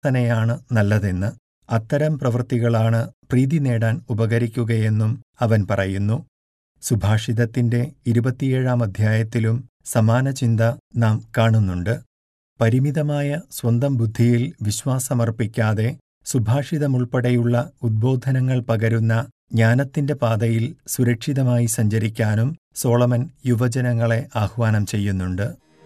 തന്നെയാണ് നല്ലതെന്ന് അത്തരം പ്രവൃത്തികളാണ് പ്രീതി നേടാൻ ഉപകരിക്കുകയെന്നും അവൻ പറയുന്നു സുഭാഷിതത്തിന്റെ ഇരുപത്തിയേഴാം അധ്യായത്തിലും സമാന ചിന്ത നാം കാണുന്നുണ്ട് പരിമിതമായ സ്വന്തം ബുദ്ധിയിൽ വിശ്വാസമർപ്പിക്കാതെ സുഭാഷിതമുൾപ്പെടെയുള്ള ഉദ്ബോധനങ്ങൾ പകരുന്ന ജ്ഞാനത്തിന്റെ പാതയിൽ സുരക്ഷിതമായി സഞ്ചരിക്കാനും സോളമൻ യുവജനങ്ങളെ ആഹ്വാനം ചെയ്യുന്നുണ്ട്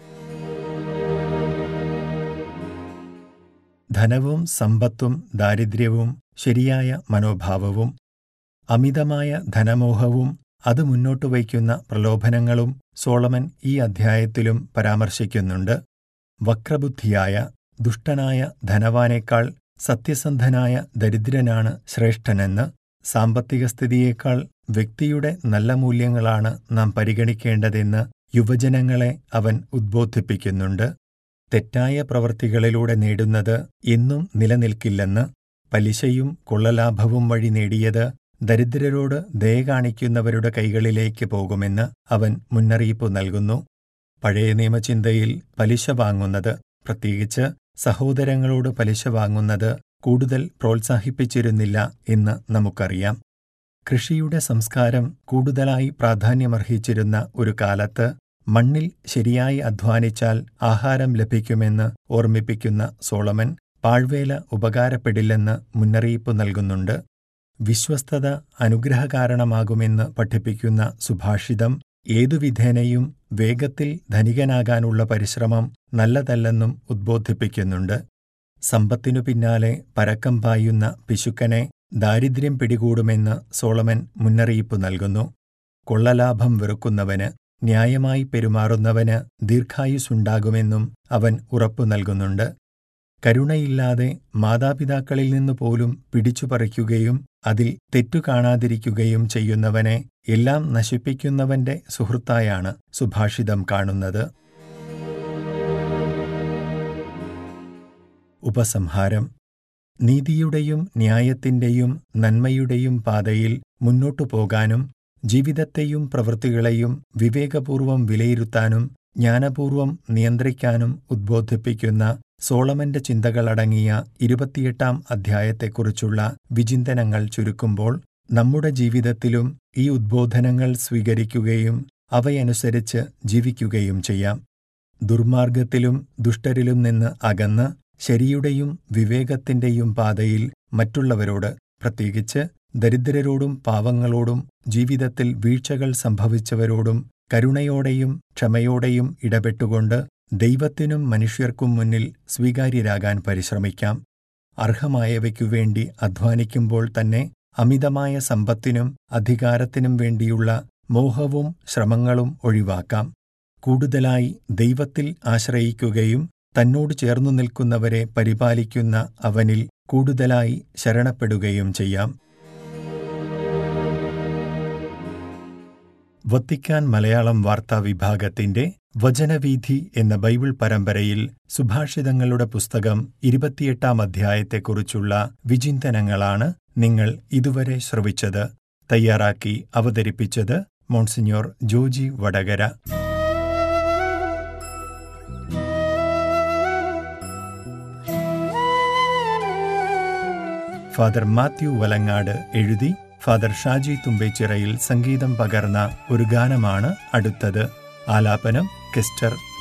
ധനവും സമ്പത്തും ദാരിദ്ര്യവും ശരിയായ മനോഭാവവും അമിതമായ ധനമോഹവും അത് മുന്നോട്ടു വയ്ക്കുന്ന പ്രലോഭനങ്ങളും സോളമൻ ഈ അധ്യായത്തിലും പരാമർശിക്കുന്നുണ്ട് വക്രബുദ്ധിയായ ദുഷ്ടനായ ധനവാനേക്കാൾ സത്യസന്ധനായ ദരിദ്രനാണ് ശ്രേഷ്ഠനെന്ന് സാമ്പത്തിക സ്ഥിതിയേക്കാൾ വ്യക്തിയുടെ നല്ല മൂല്യങ്ങളാണ് നാം പരിഗണിക്കേണ്ടതെന്ന് യുവജനങ്ങളെ അവൻ ഉദ്ബോധിപ്പിക്കുന്നുണ്ട് തെറ്റായ പ്രവൃത്തികളിലൂടെ നേടുന്നത് എന്നും നിലനിൽക്കില്ലെന്ന് പലിശയും കൊള്ളലാഭവും വഴി നേടിയത് ദരിദ്രരോട് ദയ കാണിക്കുന്നവരുടെ കൈകളിലേക്ക് പോകുമെന്ന് അവൻ മുന്നറിയിപ്പ് നൽകുന്നു പഴയ നിയമചിന്തയിൽ പലിശ വാങ്ങുന്നത് പ്രത്യേകിച്ച് സഹോദരങ്ങളോട് പലിശ വാങ്ങുന്നത് കൂടുതൽ പ്രോത്സാഹിപ്പിച്ചിരുന്നില്ല എന്ന് നമുക്കറിയാം കൃഷിയുടെ സംസ്കാരം കൂടുതലായി പ്രാധാന്യമർഹിച്ചിരുന്ന ഒരു കാലത്ത് മണ്ണിൽ ശരിയായി അധ്വാനിച്ചാൽ ആഹാരം ലഭിക്കുമെന്ന് ഓർമ്മിപ്പിക്കുന്ന സോളമൻ പാഴ്വേല ഉപകാരപ്പെടില്ലെന്ന് മുന്നറിയിപ്പ് നൽകുന്നുണ്ട് വിശ്വസ്തത അനുഗ്രഹകാരണമാകുമെന്ന് പഠിപ്പിക്കുന്ന സുഭാഷിതം ഏതു വിധേനയും വേഗത്തിൽ ധനികനാകാനുള്ള പരിശ്രമം നല്ലതല്ലെന്നും ഉദ്ബോധിപ്പിക്കുന്നുണ്ട് സമ്പത്തിനു പിന്നാലെ പരക്കം പായുന്ന പിശുക്കനെ ദാരിദ്ര്യം പിടികൂടുമെന്ന് സോളമൻ മുന്നറിയിപ്പ് നൽകുന്നു കൊള്ളലാഭം വെറുക്കുന്നവന് ന്യായമായി പെരുമാറുന്നവന് ദീർഘായുസുണ്ടാകുമെന്നും അവൻ ഉറപ്പു നൽകുന്നുണ്ട് കരുണയില്ലാതെ മാതാപിതാക്കളിൽ നിന്നു പോലും പിടിച്ചുപറിക്കുകയും അതിൽ തെറ്റു കാണാതിരിക്കുകയും ചെയ്യുന്നവനെ എല്ലാം നശിപ്പിക്കുന്നവന്റെ സുഹൃത്തായാണ് സുഭാഷിതം കാണുന്നത് ഉപസംഹാരം നീതിയുടെയും ന്യായത്തിന്റെയും നന്മയുടെയും പാതയിൽ മുന്നോട്ടു പോകാനും ജീവിതത്തെയും പ്രവൃത്തികളെയും വിവേകപൂർവം വിലയിരുത്താനും ജ്ഞാനപൂർവം നിയന്ത്രിക്കാനും ഉദ്ബോധിപ്പിക്കുന്ന സോളമന്റെ ചിന്തകളടങ്ങിയ ഇരുപത്തിയെട്ടാം അധ്യായത്തെക്കുറിച്ചുള്ള വിചിന്തനങ്ങൾ ചുരുക്കുമ്പോൾ നമ്മുടെ ജീവിതത്തിലും ഈ ഉദ്ബോധനങ്ങൾ സ്വീകരിക്കുകയും അവയനുസരിച്ച് ജീവിക്കുകയും ചെയ്യാം ദുർമാർഗത്തിലും ദുഷ്ടരിലും നിന്ന് അകന്ന് ശരിയുടെയും വിവേകത്തിന്റെയും പാതയിൽ മറ്റുള്ളവരോട് പ്രത്യേകിച്ച് ദരിദ്രരോടും പാവങ്ങളോടും ജീവിതത്തിൽ വീഴ്ചകൾ സംഭവിച്ചവരോടും കരുണയോടെയും ക്ഷമയോടെയും ഇടപെട്ടുകൊണ്ട് ദൈവത്തിനും മനുഷ്യർക്കും മുന്നിൽ സ്വീകാര്യരാകാൻ പരിശ്രമിക്കാം അർഹമായവയ്ക്കുവേണ്ടി അധ്വാനിക്കുമ്പോൾ തന്നെ അമിതമായ സമ്പത്തിനും അധികാരത്തിനും വേണ്ടിയുള്ള മോഹവും ശ്രമങ്ങളും ഒഴിവാക്കാം കൂടുതലായി ദൈവത്തിൽ ആശ്രയിക്കുകയും തന്നോട് ചേർന്നു നിൽക്കുന്നവരെ പരിപാലിക്കുന്ന അവനിൽ കൂടുതലായി ശരണപ്പെടുകയും ചെയ്യാം വത്തിക്കാൻ മലയാളം വാർത്താ വിഭാഗത്തിന്റെ വചനവീഥി എന്ന ബൈബിൾ പരമ്പരയിൽ സുഭാഷിതങ്ങളുടെ പുസ്തകം ഇരുപത്തിയെട്ടാം അധ്യായത്തെക്കുറിച്ചുള്ള വിചിന്തനങ്ങളാണ് നിങ്ങൾ ഇതുവരെ ശ്രവിച്ചത് തയ്യാറാക്കി അവതരിപ്പിച്ചത് മോൺസിഞ്ഞോർ ജോജി വടകര ഫാദർ മാത്യു വലങ്ങാട് എഴുതി ഫാദർ ഷാജി തുമ്പേച്ചിറയിൽ സംഗീതം പകർന്ന ഒരു ഗാനമാണ് അടുത്തത് ആലാപനം കെസ്റ്റർ